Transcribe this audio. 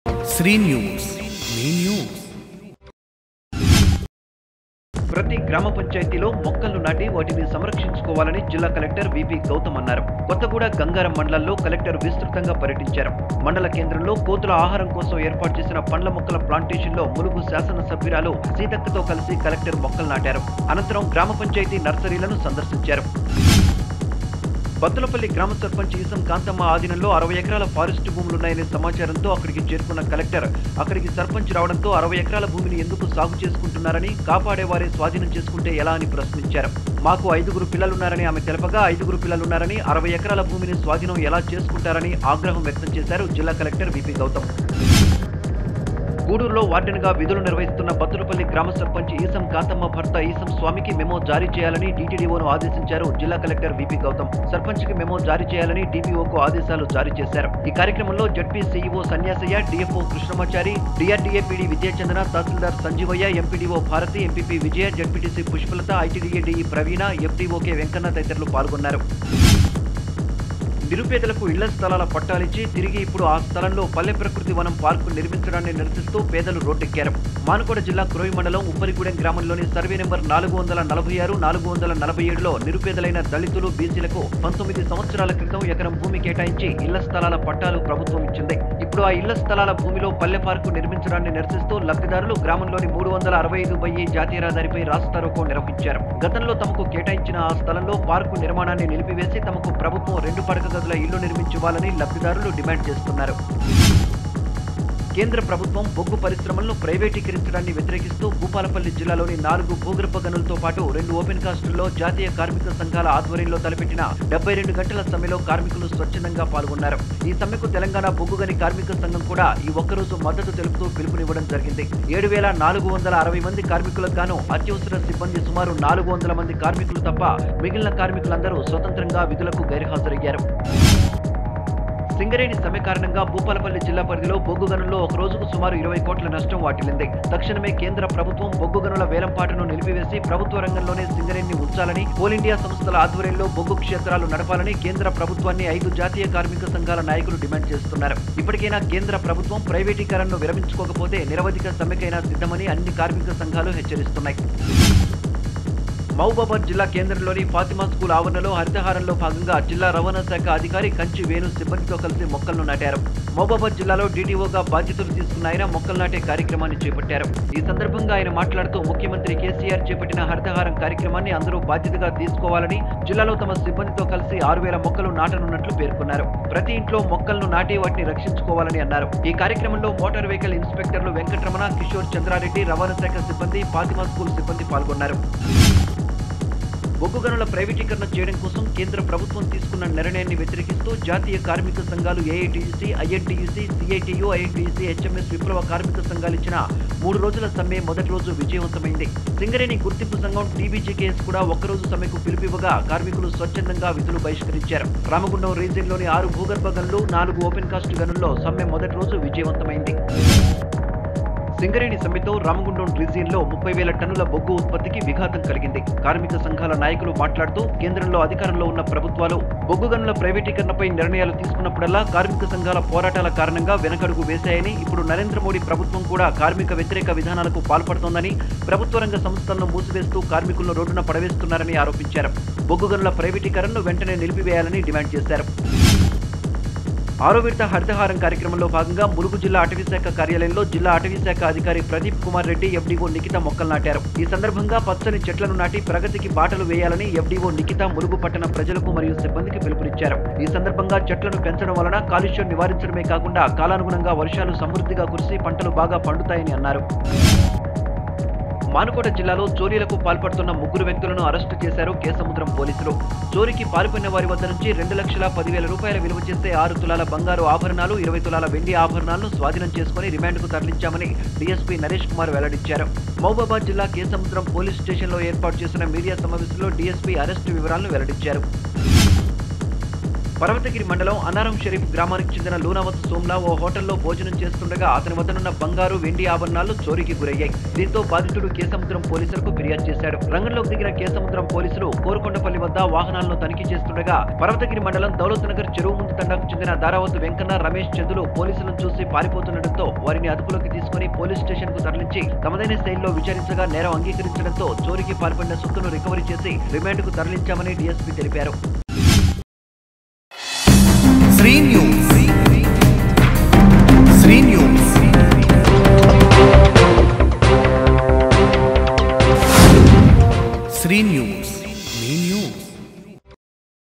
Shri news మీ news ప్రతి గ్రామ పంచాయతీలో మొక్కలు నాటి వాటిని సంరక్షించుకోవాలని జిల్లా కలెక్టర్ విపి గౌతమ్ అన్నారు కొత్తగూడ గంగారం మండలంలో కలెక్టర్ విస్తృతంగా పర్యటించారు మండల కేంద్రంలో కోతుల ఆహారం కోసం ఏర్పాటు చేసిన పండ్ల మొక్కల ప్లాంటేషన్లో ములుగు శాసనసభ్యురాలు సీతక్కతో కలిసి కలెక్టర్ మొక్కలు నాటారు అనంతరం గ్రామ పంచాయతీ నర్సరీలను సందర్శించారు బత్తులపల్లి గ్రామ సర్పంచ్ ఈసం కాంతమ్మ ఆధీనంలో అరవై ఎకరాల ఫారెస్ట్ భూములున్నాయనే సమాచారంతో అక్కడికి చేరుకున్న కలెక్టర్ అక్కడికి సర్పంచ్ రావడంతో అరవై ఎకరాల భూమిని ఎందుకు సాగు చేసుకుంటున్నారని కాపాడేవారే స్వాధీనం చేసుకుంటే ఎలా అని ప్రశ్నించారు మాకు ఐదుగురు పిల్లలున్నారని ఆమె తెలపగా ఐదుగురు పిల్లలున్నారని అరవై ఎకరాల భూమిని స్వాధీనం ఎలా చేసుకుంటారని ఆగ్రహం వ్యక్తం చేశారు జిల్లా కలెక్టర్ విపి గౌతమ్ గూడూరులో వార్డెన్గా విధులు నిర్వహిస్తున్న బత్తులపల్లి గ్రామ సర్పంచ్ ఈసం కాంతమ్మ భర్త ఈసం స్వామికి మెమో జారీ చేయాలని డీటీడీఓను ఆదేశించారు జిల్లా కలెక్టర్ విపి గౌతమ్ సర్పంచ్ కి మెమో జారీ చేయాలని డిపిఓకు ఆదేశాలు జారీ చేశారు ఈ కార్యక్రమంలో ZP CEO Sanyasayya DFO Krishnamachari DRDA PD Vidyachandra తహసీల్దార్ Sanjeevaiah MPDO Bharathi MPP Vijaya ZPTC Pushpalatha ITDA DE Praveena ఎఫ్డీఓకే వెంకన్న తదితరులు పాల్గొన్నారు నిరుపేదలకు ఇళ్ల స్థలాల పట్టాలిచ్చి తిరిగి ఇప్పుడు ఆ స్థలంలో పల్లె ప్రకృతి వనం పార్కు నిర్మించడాన్ని నిరసిస్తూ పేదలు రోడ్డెక్కారు మానుకోట జిల్లా క్రోయి మండలం ఉప్పరిగూడెం గ్రామంలోని సర్వే నెంబర్ నాలుగు వందల నలభై ఆరు నాలుగు వందల నలభై ఏడులో నిరుపేదలైన దళితులు బీసీలకు పంతొమ్మిది సంవత్సరాల క్రితం ఎకరం భూమి కేటాయించి ఇళ్ల స్థలాల పట్టాలు ప్రభుత్వం ఇచ్చింది ఇప్పుడు ఆ ఇళ్ల స్థలాల భూమిలో పల్లె పార్కు నిర్మించడాన్ని నిరసిస్తూ లబ్ధిదారులు గ్రామంలోని మూడు వందల అరవై ఐదు బయ్యి జాతీయ రహదారిపై రాస్తారోకో నిర్వహించారు గతంలో తమకు కేటాయించిన ఆ స్థలంలో పార్కు నిర్మాణాన్ని నిలిపివేసి తమకు ప్రభుత్వం రెండు పడక గదుల ఇల్లు నిర్మించివ్వాలని లబ్ధిదారులు డిమాండ్ చేస్తున్నారు కేంద్ర ప్రభుత్వం బొగ్గు పరిశ్రమలను ప్రైవేటీకరించడాన్ని వ్యతిరేకిస్తూ భూపాలపల్లి జిల్లాలోని నాలుగు భూగర్భ గనులతో పాటు రెండు ఓపెన్ కాస్టుల్లో జాతీయ కార్మిక సంఘాల ఆధ్వర్యంలో తలపెట్టిన డెబ్బై రెండు గంటల సమ్మెలో కార్మికులు స్వచ్ఛందంగా పాల్గొన్నారు ఈ సమ్మెకు తెలంగాణ బొగ్గుగని కార్మిక సంఘం కూడా ఈ ఒక్కరోజు మద్దతు తెలుపుతూ పిలుపునివ్వడం జరిగింది ఏడు వేల నాలుగు వందల అరవై మంది కార్మికులకు గాను అత్యవసర సిబ్బంది సుమారు నాలుగు వందల మంది కార్మికులు తప్ప మిగిలిన కార్మికులందరూ స్వతంత్రంగా విధులకు గైర్హాజరయ్యారు సింగరేణి సమ్మె కారణంగా భూపాలపల్లి జిల్లా పరిధిలో బొగ్గు గనుల్లో ఒక రోజుకు సుమారు ఇరవై కోట్ల నష్టం వాటిల్లింది తక్షణమే కేంద్ర ప్రభుత్వం బొగ్గు గనుల వేలంపాటను నిలిపివేసి ప్రభుత్వ రంగంలోనే సింగరేణిని ఉంచాలని కోల్ ఇండియా సంస్థల ఆధ్వర్యంలో బొగ్గు క్షేత్రాలు నడపాలని కేంద్ర ప్రభుత్వాన్ని ఐదు జాతీయ కార్మిక సంఘాల నాయకులు డిమాండ్ చేస్తున్నారు ఇప్పటికైనా కేంద్ర ప్రభుత్వం ప్రైవేటీకరణను విరమించుకోకపోతే నిరవధిక సమ్మెకైనా సిద్ధమని అన్ని కార్మిక సంఘాలు హెచ్చరిస్తున్నాయి మహబూబాబాద్ జిల్లా కేంద్రంలోని ఫాతిమా స్కూల్ ఆవరణలో హరితహారంలో భాగంగా జిల్లా రవాణా శాఖ అధికారి కంచి వేణు సిబ్బందితో కలిసి మొక్కలను నాటారు మహబూబాబాద్ జిల్లాలో డీడీఓగా బాధ్యతలు తీసుకున్న ఆయన మొక్కలు నాటే కార్యక్రమాన్ని చేపట్టారు ఈ సందర్భంగా ఆయన మాట్లాడుతూ ముఖ్యమంత్రి కేసీఆర్ చేపట్టిన హరితహారం కార్యక్రమాన్ని అందరూ బాధ్యతగా తీసుకోవాలని జిల్లాలో తమ సిబ్బందితో కలిసి ఆరు వేల మొక్కలు నాటనున్నట్లు పేర్కొన్నారు ప్రతి ఇంట్లో మొక్కలను నాటి వాటిని రక్షించుకోవాలని అన్నారు ఈ కార్యక్రమంలో మోటార్ వెహికల్ ఇన్స్పెక్టర్లు వెంకటరమణ కిషోర్ చంద్రారెడ్డి రవాణా శాఖ సిబ్బంది ఫాతిమా స్కూల్ సిబ్బంది పాల్గొన్నారు బొగ్గు గనుల ప్రైవేటీకరణ చేయడం కోసం కేంద్ర ప్రభుత్వం తీసుకున్న నిర్ణయాన్ని వ్యతిరేకిస్తూ జాతీయ కార్మిక సంఘాలు AITUC INTUC CITU INTUC HMS విప్లవ కార్మిక సంఘాలు ఇచ్చిన మూడు రోజుల సమ్మె మొదటి రోజు విజయవంతమైంది సింగరేణి గుర్తింపు సంఘం టీబీజీకేఎస్ కూడా ఒక్కరోజు సమ్మెకు పిలుపివ్వగా కార్మికులు స్వచ్ఛందంగా విధులు బహిష్కరించారు రామగుండం రీజియన్లోని ఆరు భూగర్భ గనులు నాలుగు ఓపెన్ కాస్ట్ గనుల్లో సమ్మె మొదటి రోజు విజయవంతమైంది సింగరేణి సమ్మెతో రామగుండం రీజియన్లో ముప్పై వేల టన్నుల బొగ్గు ఉత్పత్తికి విఘాతం కలిగింది కార్మిక సంఘాల నాయకులు మాట్లాడుతూ కేంద్రంలో అధికారంలో ఉన్న ప్రభుత్వాలు బొగ్గు గనుల ప్రైవేటీకరణపై నిర్ణయాలు తీసుకున్నప్పుడల్లా కార్మిక సంఘాల పోరాటాల కారణంగా వెనకడుగు వేశాయని ఇప్పుడు నరేంద్ర మోడీ ప్రభుత్వం కూడా కార్మిక వ్యతిరేక విధానాలకు పాల్పడుతోందని ప్రభుత్వ రంగ సంస్థలను మూసివేస్తూ కార్మికులను రోడ్డున పడవేస్తున్నారని ఆరోపించారు బొగ్గు గనుల ప్రైవేటీకరణను వెంటనే నిలిపివేయాలని డిమాండ్ చేశారు ఆరో విడత హరితహారం కార్యక్రమంలో భాగంగా ములుగు జిల్లా అటవీ శాఖ కార్యాలయంలో జిల్లా అటవీ శాఖ అధికారి ప్రదీప్ కుమార్ రెడ్డి ఎఫ్డీఓ నిఖిత మొక్కలు నాటారు ఈ సందర్భంగా పచ్చని చెట్లను నాటి ప్రగతికి బాటలు వేయాలని ఎఫ్డీఓ నిఖిత ములుగు పట్టణ ప్రజలకు మరియు సిబ్బందికి పిలుపునిచ్చారు ఈ సందర్భంగా చెట్లను పెంచడం వలన కాలుష్యం నివారించడమే కాకుండా కాలానుగుణంగా వర్షాలు సమృద్ధిగా కురిసి పంటలు బాగా పండుతాయని అన్నారు మానుకోట జిల్లాలో చోరీలకు పాల్పడుతున్న ముగ్గురు వ్యక్తులను అరెస్టు చేశారు కేసముద్రం పోలీసులు చోరీకి పాల్పడిన వారి వద్ద నుంచి రెండు లక్షల పదివేల రూపాయల విలువ చేసే ఆరు తులాల బంగారు ఆభరణాలు ఇరవై తులాల వెండి ఆభరణాలను స్వాధీనం చేసుకుని రిమాండ్కు తరలించామని డీఎస్పీ నరేష్ కుమార్ వెల్లడించారు మహబూబాబాద్ జిల్లా కేసముద్రం పోలీస్ స్టేషన్లో ఏర్పాటు చేసిన మీడియా సమావేశంలో డీఎస్పీ అరెస్టు వివరాలను వెల్లడించారు పర్వతగిరి మండలం అన్నారం షరీఫ్ గ్రామానికి చెందిన లూనావత్ సోమ్లా ఓ హోటల్లో భోజనం చేస్తుండగా అతని వద్దనున్న బంగారు వెండి ఆభరణాలు చోరీకి గురయ్యాయి దీంతో బాధితుడు కేసముద్రం పోలీసులకు ఫిర్యాదు చేశాడు రంగంలోకి దిగిన కేసముద్రం పోలీసులు కోరుకొండపల్లి వద్ద వాహనాలను తనిఖీ చేస్తుండగా పర్వతగిరి మండలం దౌలత్ నగర్ చెరువు ముందు తండాకు చెందిన దారావత్ వెంకన్న రమేష్ చందులు పోలీసులను చూసి పారిపోతుండటంతో వారిని అదుపులోకి తీసుకుని పోలీస్ స్టేషన్ కు తరలించి తమదైన శైలిలో విచారించగా నేరం అంగీకరించడంతో చోరీకి పాల్పడిన సొత్తును రికవరీ చేసి రిమాండ్ కు తరలించామని డీఎస్పీ తెలిపారు Sri news Sri news Sri news